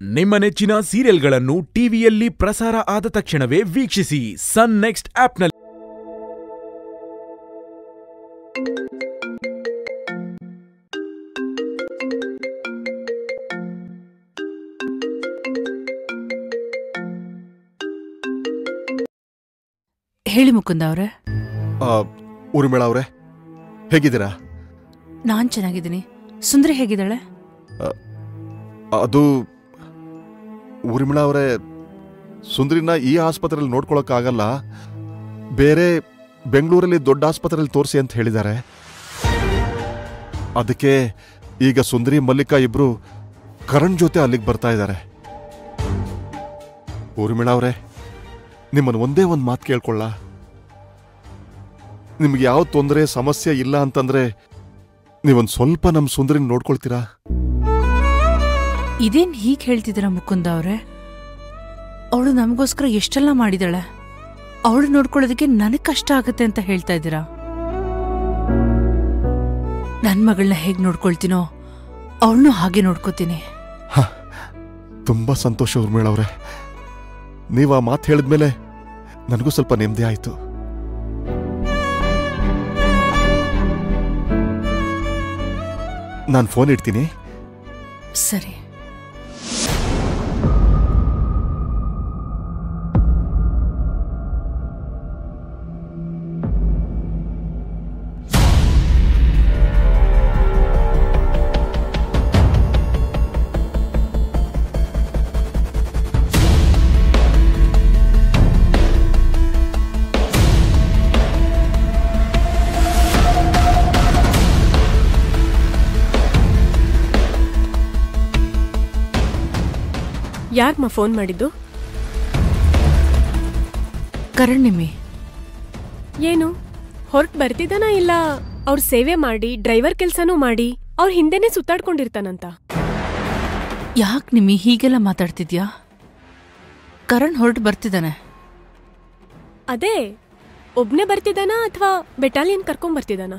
ನಿಮ್ಮ ನೆಚ್ಚಿನ ಸೀರಿಯಲ್ಗಳನ್ನು ಟಿವಿಯಲ್ಲಿ ಪ್ರಸಾರ ಆದ ತಕ್ಷಣವೇ ವೀಕ್ಷಿಸಿ ಸನ್ ನೆಕ್ಸ್ಟ್ ಆಪ್ನಲ್ಲಿ ಹೇಳಿ ಮುಕುಂದ ಅವ್ರೆ ಆ, ಊರ್ಮಿಳ ಅವರೇ ಹೇಗಿದ್ದೀರಾ ನಾನ್ ಚೆನ್ನಾಗಿದ್ದೀನಿ ಸುಂದರಿ ಹೇಗಿದ್ದಾಳೆ ಅದು ಊರ್ಮಿಳ ಅವರೇ ಸುಂದರಿನ ಈ ಆಸ್ಪತ್ರೆಯಲ್ಲಿ ನೋಡ್ಕೊಳಕ್ಕಾಗಲ್ಲ ಬೇರೆ ಬೆಂಗಳೂರಲ್ಲಿ ದೊಡ್ಡ ಆಸ್ಪತ್ರೆಯಲ್ಲಿ ತೋರಿಸಿ ಅಂತ ಹೇಳಿದ್ದಾರೆ ಅದಕ್ಕೆ ಈಗ ಸುಂದರಿ ಮಲ್ಲಿಕಾ ಇಬ್ರು ಕರಣ್ ಜೊತೆ ಅಲ್ಲಿಗೆ ಬರ್ತಾ ಇದ್ದಾರೆ ಊರ್ಮಿಳ ಅವರೇ ನಿಮ್ಮನ್ನು ಒಂದೇ ಒಂದು ಮಾತು ಕೇಳ್ಕೊಳ್ಳ ನಿಮ್ಗೆ ಯಾವ ತೊಂದರೆ ಸಮಸ್ಯೆ ಇಲ್ಲ ಅಂತಂದ್ರೆ ನೀವೊಂದು ಸ್ವಲ್ಪ ನಮ್ಮ ಸುಂದರಿನ ನೋಡ್ಕೊಳ್ತೀರಾ ಇದೇನ್ ಹೀಗ್ ಹೇಳ್ತಿದ್ದೀರಾ ಮುಕುಂದ ಅವ್ರೆ ಅವಳು ನಮಗೋಸ್ಕರ ಎಷ್ಟೆಲ್ಲ ಮಾಡಿದಾಳೆ ಅವಳು ನೋಡ್ಕೊಳ್ಳೋದಕ್ಕೆ ನನಗ್ ಕಷ್ಟ ಆಗುತ್ತೆ ಅಂತ ಹೇಳ್ತಾ ಇದ್ದೀರಾ ನನ್ ಮಗಳನ್ನ ಹೇಗ್ ನೋಡ್ಕೊಳ್ತೀನೋ ಅವಳನ್ನು ಹಾಗೆ ನೋಡ್ಕೋತೀನಿ ತುಂಬಾ ಸಂತೋಷ ಊರ್ಮಿಳ ಅವರೇ ನೀವು ಆ ಮಾತು ಹೇಳಿದ್ಮೇಲೆ ನನಗೂ ಸ್ವಲ್ಪ ನೆಮ್ಮದಿ ಆಯಿತು ನಾನು ಫೋನ್ ಇಡ್ತೀನಿ ಸರಿ ಯಾರಮ್ಮ ಫೋನ್ ಮಾಡಿದ್ದು ಕರಣ್ ನಿಮ್ಮಿ ಏನು ಹೊರಟ್ ಬರ್ತಿದ್ದಾನ ಇಲ್ಲ ಅವ್ರ ಸೇವೆ ಮಾಡಿ ಡ್ರೈವರ್ ಕೆಲ್ಸನೂ ಮಾಡಿ ಅವ್ರ ಹಿಂದೆನೆ ಸುತ್ತಾಡ್ಕೊಂಡಿರ್ತಾನಂತ ಯಾಕ್ ನಿಮ್ಮಿ ಹೀಗೆಲ್ಲ ಮಾತಾಡ್ತಿದ್ಯಾ ಕರಣ್ ಹೊರಟು ಬರ್ತಿದ್ದಾನೆ ಅದೇ ಒಬ್ನೇ ಬರ್ತಿದ್ದಾನ ಅಥವಾ ಬೆಟಾಲಿಯನ್ ಕರ್ಕೊಂಡ್ ಬರ್ತಿದ್ದಾನ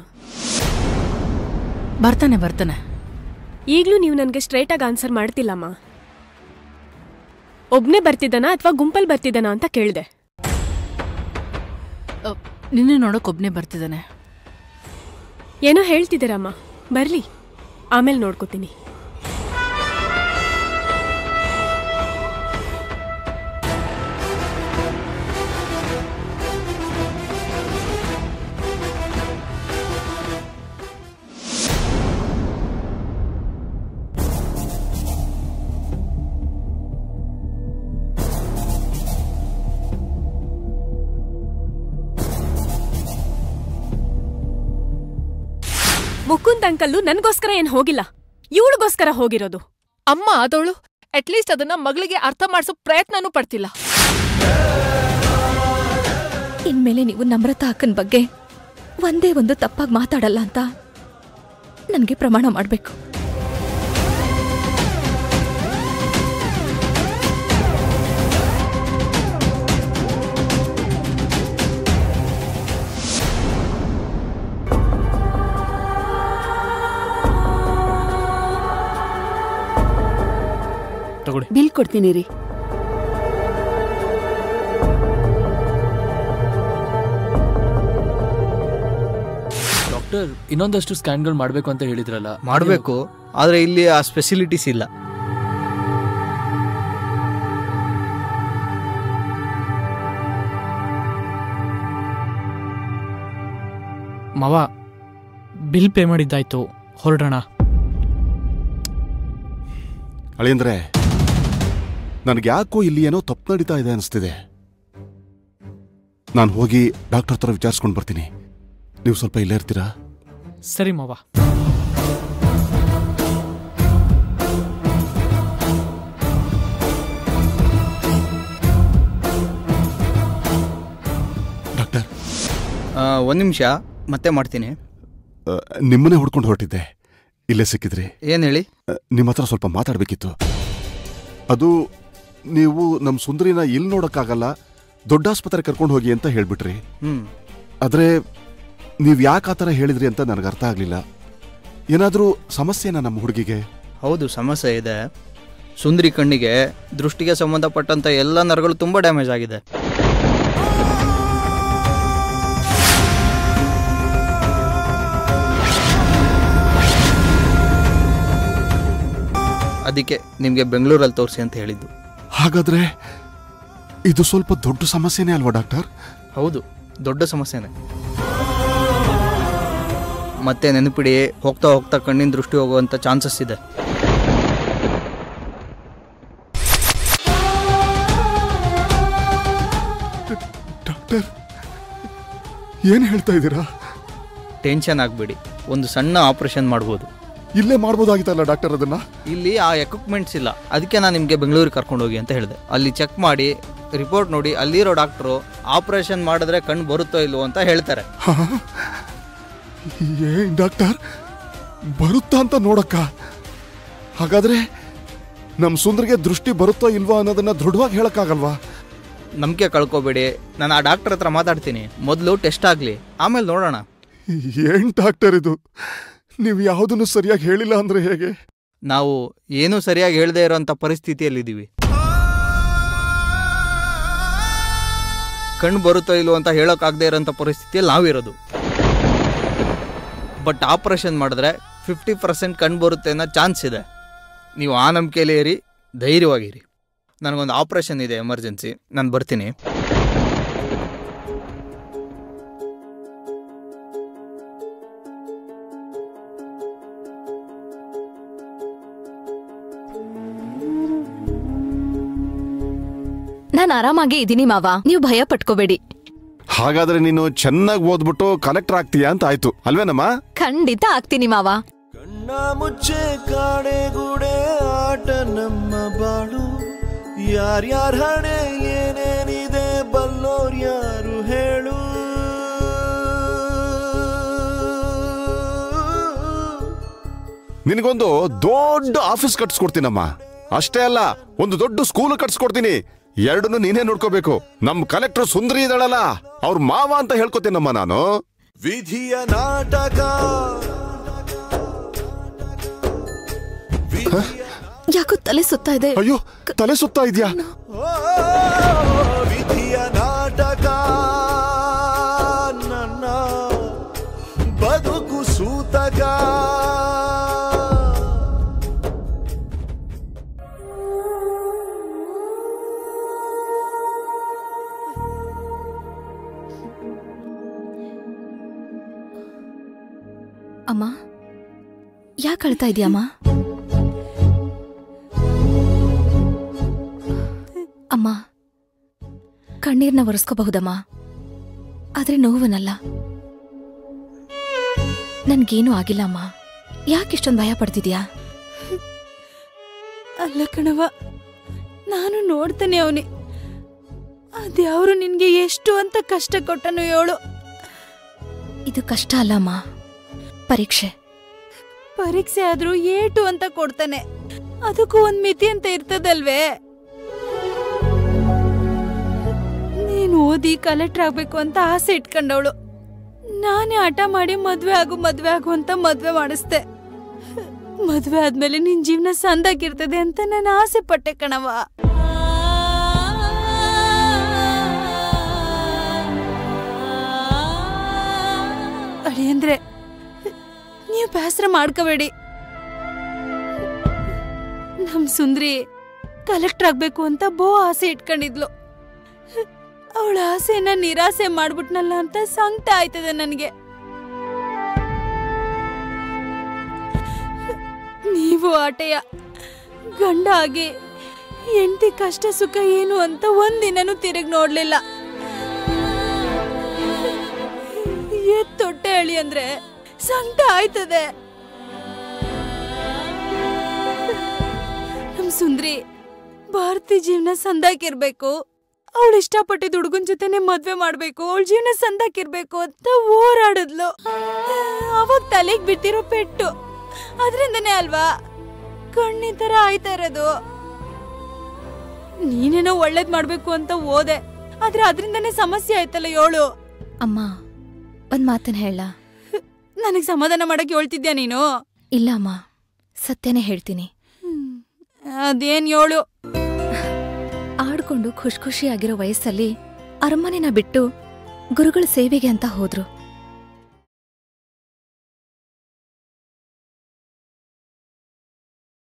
ಬರ್ತಾನೆ ಬರ್ತಾನೆ ಈಗ್ಲೂ ನೀವು ನನಗೆ ಸ್ಟ್ರೈಟ್ ಆಗಿ ಆನ್ಸರ್ ಮಾಡ್ತಿಲ್ಲಮ್ಮ ಒಬ್ನೇ ಬರ್ತಿದ್ದಾನ ಅಥವಾ ಗುಂಪಲ್ ಬರ್ತಿದ್ದಾನ ಅಂತ ಕೇಳ್ದೆ ಅ, ನಿನ್ನೆ ನೋಡಕ್ ಒಬ್ನೇ ಬರ್ತಿದ್ದಾನೆ ಏನೋ ಹೇಳ್ತಿದ್ದೀರಮ್ಮ ಬರ್ಲಿ ಆಮೇಲೆ ನೋಡ್ಕೋತೀನಿ ಮುಕುಂದ್ ಅಂಕಲ್ಲು ನನ್ಗೋಸ್ಕರ ಏನ್ ಹೋಗಿಲ್ಲ ಇವಳಿಗೋಸ್ಕರ ಹೋಗಿರೋದು ಅಮ್ಮ ಆದವಳು ಅಟ್ಲೀಸ್ಟ್ ಅದನ್ನ ಮಗಳಿಗೆ ಅರ್ಥ ಮಾಡಿಸೋ ಪ್ರಯತ್ನನೂ ಪಡ್ತಿಲ್ಲ ಇನ್ಮೇಲೆ ನೀವು ನಮ್ರತಾ ಅಕ್ಕನ ಬಗ್ಗೆ ಒಂದೇ ಒಂದು ತಪ್ಪಾಗಿ ಮಾತಾಡಲ್ಲ ಅಂತ ನನಗೆ ಪ್ರಮಾಣ ಮಾಡಬೇಕು ತಗೊಳ್ಳಿ ಬಿಲ್ ಕೊಡ್ತೀನಿ ರೀ ಡಾಕ್ಟರ್ ಇನ್ನೊಂದಷ್ಟು ಸ್ಕ್ಯಾನ್ಗಳು ಮಾಡಬೇಕು ಅಂತ ಹೇಳಿದ್ರಲ್ಲ ಮಾಡಬೇಕು ಆದರೆ ಇಲ್ಲಿ ಆ ಸ್ಪೆಸಿಲಿಟೀಸ್ ಇಲ್ಲ ಮಾವ ಬಿಲ್ ಪೇ ಮಾಡಿದ್ದಾಯ್ತು ಹೊರಡೋಣ ಅಳಿಯಂದ್ರೆ ನನಗೆ ಯಾಕೋ ಇಲ್ಲಿ ಏನೋ ತಪ್ಪು ನಡೀತಾ ಇದೆ ಅನಿಸ್ತಿದೆ ನಾನು ಹೋಗಿ ಡಾಕ್ಟರ್ ಹತ್ರ ವಿಚಾರಿಸ್ಕೊಂಡು ಬರ್ತೀನಿ ನೀವು ಸ್ವಲ್ಪ ಇಲ್ಲೇ ಇರ್ತೀರಾ ಸರಿ ಮಾವ ಡಾಕ್ಟರ್ ಒಂದು ನಿಮಿಷ ಮತ್ತೆ ಮಾಡ್ತೀನಿ ಆ, ನಿಮ್ಮನ್ನೇ ಹುಡ್ಕೊಂಡು ಹೊರಟಿದ್ದೆ ಇಲ್ಲೇ ಸಿಕ್ಕಿದ್ರಿ ಏನು ಹೇಳಿ ಆ, ನಿಮ್ಮ ಹತ್ರ ಸ್ವಲ್ಪ ಮಾತಾಡಬೇಕಿತ್ತು ಅದು ನೀವು ನಮ್ಮ ಸುಂದರಿನ ಇಲ್ಲಿ ನೋಡೋಕ್ಕಾಗಲ್ಲ ದೊಡ್ಡ ಆಸ್ಪತ್ರೆ ಕರ್ಕೊಂಡು ಹೋಗಿ ಅಂತ ಹೇಳ್ಬಿಟ್ರಿ ಹ್ಞೂ ಆದರೆ ನೀವು ಯಾಕೆ ಆ ಥರ ಹೇಳಿದ್ರಿ ಅಂತ ನನಗೆ ಅರ್ಥ ಆಗಲಿಲ್ಲ ಏನಾದರೂ ಸಮಸ್ಯೆನಾ ನಮ್ಮ ಹುಡುಗಿಗೆ ಹೌದು ಸಮಸ್ಯೆ ಇದೆ ಸುಂದರಿ ಕಣ್ಣಿಗೆ ದೃಷ್ಟಿಗೆ ಸಂಬಂಧಪಟ್ಟಂತ ಎಲ್ಲ ನರಗಳು ತುಂಬ ಡ್ಯಾಮೇಜ್ ಆಗಿದೆ ಅದಕ್ಕೆ ನಿಮಗೆ ಬೆಂಗಳೂರಲ್ಲಿ ತೋರಿಸಿ ಅಂತ ಹೇಳಿದ್ದು ಹಾಗಾದ್ರೆ ಇದು ಸ್ವಲ್ಪ ದೊಡ್ಡ ಸಮಸ್ಯೆನೇ ಅಲ್ವಾ ಡಾಕ್ಟರ್ ಹೌದು ದೊಡ್ಡ ಸಮಸ್ಯೆನೇ ಮತ್ತೆ ನೆನಪಿಡಿ ಹೋಗ್ತಾ ಹೋಗ್ತಾ ಕಣ್ಣಿನ ದೃಷ್ಟಿ ಹೋಗುವಂಥ ಚಾನ್ಸಸ್ ಇದೆ ಡಾಕ್ಟರ್ ಏನ್ ಹೇಳ್ತಾ ಇದ್ದೀರಾ ಟೆನ್ಷನ್ ಆಗಬೇಡಿ ಒಂದು ಸಣ್ಣ ಆಪರೇಷನ್ ಮಾಡ್ಬೋದು ಇಲ್ಲೇ ಮಾಡ್ಬೋದಾಗಿತ್ತಲ್ಲ ಡಾಕ್ಟರ್ ಅದನ್ನ ಇಲ್ಲಿ ಆ ಎಕ್ವಿಪ್ಮೆಂಟ್ಸ್ ಇಲ್ಲ ಅದಕ್ಕೆ ನಾನು ನಿಮಗೆ ಬೆಂಗಳೂರಿಗೆ ಕರ್ಕೊಂಡು ಹೋಗಿ ಅಂತ ಹೇಳಿದೆ ಅಲ್ಲಿ ಚೆಕ್ ಮಾಡಿ ರಿಪೋರ್ಟ್ ನೋಡಿ ಅಲ್ಲಿರೋ ಡಾಕ್ಟ್ರು ಆಪರೇಷನ್ ಮಾಡಿದ್ರೆ ಕಣ್ಣು ಬರುತ್ತೋ ಇಲ್ವೋ ಅಂತ ಹೇಳ್ತಾರೆ ಹಾ? ಏನ್ ಡಾಕ್ಟರ್ ಬರುತ್ತಾ ಅಂತ ನೋಡಕ್ಕ ಹಾಗಾದ್ರೆ ನಮ್ ಸುಂದರಿಗೆ ದೃಷ್ಟಿ ಬರುತ್ತೋ ಇಲ್ವಾ ಅನ್ನೋದನ್ನ ದೃಢವಾಗಿ ಹೇಳಕ್ಕಾಗಲ್ವಾ ನಂಬಿಕೆ ಕಳ್ಕೊಬೇಡಿ ನಾನು ಆ ಡಾಕ್ಟರ್ ಹತ್ರ ಮಾತಾಡ್ತೀನಿ ಮೊದಲು ಟೆಸ್ಟ್ ಆಗಲಿ ಆಮೇಲೆ ನೋಡೋಣ ಏನ್ ಡಾಕ್ಟರ್ ಇದು ನೀವು ಯಾವುದನ್ನು ಸರಿಯಾಗಿ ಹೇಳಿಲ್ಲ ಅಂದ್ರೆ ಹೇಗೆ ನಾವು ಏನೂ ಸರಿಯಾಗಿ ಹೇಳದೇ ಇರೋಂಥ ಪರಿಸ್ಥಿತಿಯಲ್ಲಿದ್ದೀವಿ ಕಣ್ಣು ಬರುತ್ತೋ ಇಲ್ವೋ ಅಂತ ಹೇಳೋಕ್ಕಾಗದೇ ಇರೋಂಥ ಪರಿಸ್ಥಿತಿಯಲ್ಲಿ ನಾವಿರೋದು ಬಟ್ ಆಪರೇಷನ್ ಮಾಡಿದ್ರೆ ಫಿಫ್ಟಿ ಪರ್ಸೆಂಟ್ ಕಣ್ಣು ಬರುತ್ತೆ ಅನ್ನೋ ಚಾನ್ಸ್ ಇದೆ ನೀವು ಆ ನಂಬಿಕೆಯಲ್ಲಿ ಇರಿ ಧೈರ್ಯವಾಗಿರಿ ನನಗೊಂದು ಆಪರೇಷನ್ ಇದೆ ಎಮರ್ಜೆನ್ಸಿ ನಾನು ಬರ್ತೀನಿ ನಾನು ಆರಾಮಾಗಿ ಇದ್ದೀನಿ ಮಾವ ನೀವು ಭಯ ಪಟ್ಕೋಬೇಡಿ ಹಾಗಾದ್ರೆ ನೀನು ಚೆನ್ನಾಗಿ ಓದ್ಬಿಟ್ಟು ಕಲೆಕ್ಟರ್ ಆಗ್ತೀಯಾ ಅಂತ ಆಯ್ತು ಅಲ್ವೇನಮ್ಮ ಖಂಡಿತ ಆಗ್ತೀನಿ ಮಾವ ಕಣ್ಣ ಮುಚ್ಚೆ ಕಾಡೆಗೂಡೆ ಆಟ ನಮ್ಮ ಬಾಳು ಯಾರ್ಯಾರ ಹಣೆ ಏನೇನಿದೆ ಬಲ್ಲೋರ್ ಯಾರು ಹೇಳು ನಿನಗೊಂದು ದೊಡ್ಡ ಆಫೀಸ್ ಕಟ್ಸ್ಕೊಡ್ತೀನಮ್ಮ ಅಷ್ಟೇ ಅಲ್ಲ ಒಂದು ದೊಡ್ಡ ಸ್ಕೂಲ್ ಕಟ್ಸ್ಕೊಡ್ತೀನಿ ಎರಡನ್ನು ನೀನೇ ನೋಡ್ಕೋಬೇಕು ನಮ್ ಕಲೆಕ್ಟರ್ ಸುಂದರಿ ಇದ್ದಾಳಲ್ಲ ಅವ್ರ ಮಾವ ಅಂತ ಹೇಳ್ಕೊತೀನಮ್ಮ ನಾನು ವಿಧಿಯ ನಾಟಕ ಯಾಕೋ ತಲೆ ಸುತ್ತಾ ಇದೆ ಅಯ್ಯೋ ತಲೆ ಸುತ್ತಾ ಇದ್ಯಾ ಓ, ವಿಧಿಯ ನಾಟಕ ನನ್ನ ಬದುಕು ಸೂತಕ ಅಮ್ಮ ಯಾಕೆ ಅಳ್ತಾ ಇದೆಯಮ್ಮ ಅಮ್ಮ ಕಣ್ಣೀರ್ನ ಒರೆಸ್ಕೋಬಹುದಮ್ಮ ಆದ್ರೆ ನೋವನಲ್ಲ ನನ್ಗೇನು ಆಗಿಲ್ಲ ಅಮ್ಮ ಯಾಕಿಷ್ಟೊಂದು ಭಯ ಪಡ್ತಿದ್ಯಾ ಅಲ್ಲ ಕಣವ ನಾನು ನೋಡ್ತೇನೆ ಅವನಿ ಅದ್ಯಾವ್ರು ನಿನ್ಗೆ ಎಷ್ಟು ಅಂತ ಕಷ್ಟ ಕೊಟ್ಟನು ಹೇಳು ಇದು ಕಷ್ಟ ಅಲ್ಲಮ್ಮ ಪರೀಕ್ಷೆ ಪರೀಕ್ಷೆ ಆದ್ರೂ ಏಟು ಅಂತ ಕೊಡ್ತಾನೆ ಅದಕ್ಕೂ ಒಂದ್ ಮಿತಿ ಅಂತ ಇರ್ತದಲ್ವೇ ನೀನ್ ಓದಿ ಕಲೆಕ್ಟರ್ ಆಗ್ಬೇಕು ಅಂತ ಆಸೆ ಇಟ್ಕೊಂಡವಳು ನಾನೇ ಹಠ ಮಾಡಿ ಮದ್ವೆ ಆಗು ಮದ್ವೆ ಆಗು ಅಂತ ಮದ್ವೆ ಮಾಡಿಸ್ದೆ ಮದ್ವೆ ಆದ್ಮೇಲೆ ನಿನ್ ಜೀವನ ಸಂದಾಗಿರ್ತದೆ ಅಂತ ನಾನು ಆಸೆ ಪಟ್ಟೆ ಕಣವ ಅಳಿ ಅಂದ್ರೆ ನೀವು ಬೇಸರ ಮಾಡ್ಕೋಬೇಡಿ ನಮ್ ಸುಂದ್ರಿ ಕಲೆಕ್ಟರ್ ಆಗ್ಬೇಕು ಅಂತ ಬೋ ಆಸೆ ಇಟ್ಕೊಂಡಿದ್ಲು ಅವಳ ಆಸೆನ ನಿರಾಸೆ ಮಾಡ್ಬಿಟ್ನಲ್ಲ ಅಂತ ಸಂಕಟ ಆಯ್ತದೆ ನನಗೆ ನೀವು ಆಟೆಯ ಗಂಡ ಆಗಿ ಹೆಂಡತಿ ಕಷ್ಟ ಸುಖ ಏನು ಅಂತ ಒಂದಿನನೂ ತಿರುಗಿ ನೋಡ್ಲಿಲ್ಲ ಎತ್ತೊಟ್ಟೆ ಹೇಳಿ ಅಂದ್ರೆ ಸಂಕಟ ಆಯ್ತದೆ ನಮ್ ಸುಂದ್ರಿ ಭಾರತಿ ಜೀವನ ಸಂದಾಕಿರ್ಬೇಕು ಅವಳು ಇಷ್ಟಪಟ್ಟಿದ್ದ ಹುಡುಗನ್ ಜೊತೆನೆ ಮದ್ವೆ ಮಾಡ್ಬೇಕು ಅವಳ ಜೀವನ ಸಂದಾಕಿರ್ಬೇಕು ಅಂತ ಹೋರಾಡಿದ್ಲು ಅವಾಗ ತಲೆಗ್ ಬಿಟ್ಟಿರೋ ಪೆಟ್ಟು ಅದ್ರಿಂದನೇ ಅಲ್ವಾ ಕಣ್ಣಿ ತರ ಆಯ್ತಾ ಇರೋದು ನೀನೇನೋ ಒಳ್ಳೇದ್ ಮಾಡ್ಬೇಕು ಅಂತ ಓದೆ ಆದ್ರೆ ಅದ್ರಿಂದನೇ ಸಮಸ್ಯೆ ಆಯ್ತಲ್ಲ ಏಳು ಅಮ್ಮ ಒಂದ್ ಮಾತನ್ನ ಹೇಳ ನನಗ್ ಸಮಾಧಾನ ಮಾಡಕ್ ಹೇಳ್ತಿದ್ಯಾ ನೀನು ಇಲ್ಲ ಅಮ್ಮ ಸತ್ಯನೇ ಹೇಳ್ತೀನಿ ಅದೇನ್ ಏಳು ಆಡ್ಕೊಂಡು ಖುಷ್ ಖುಷಿಯಾಗಿರೋ ವಯಸ್ಸಲ್ಲಿ ಅರಮನೆನ ಬಿಟ್ಟು ಗುರುಗಳ ಸೇವೆಗೆ ಅಂತ ಹೋದ್ರು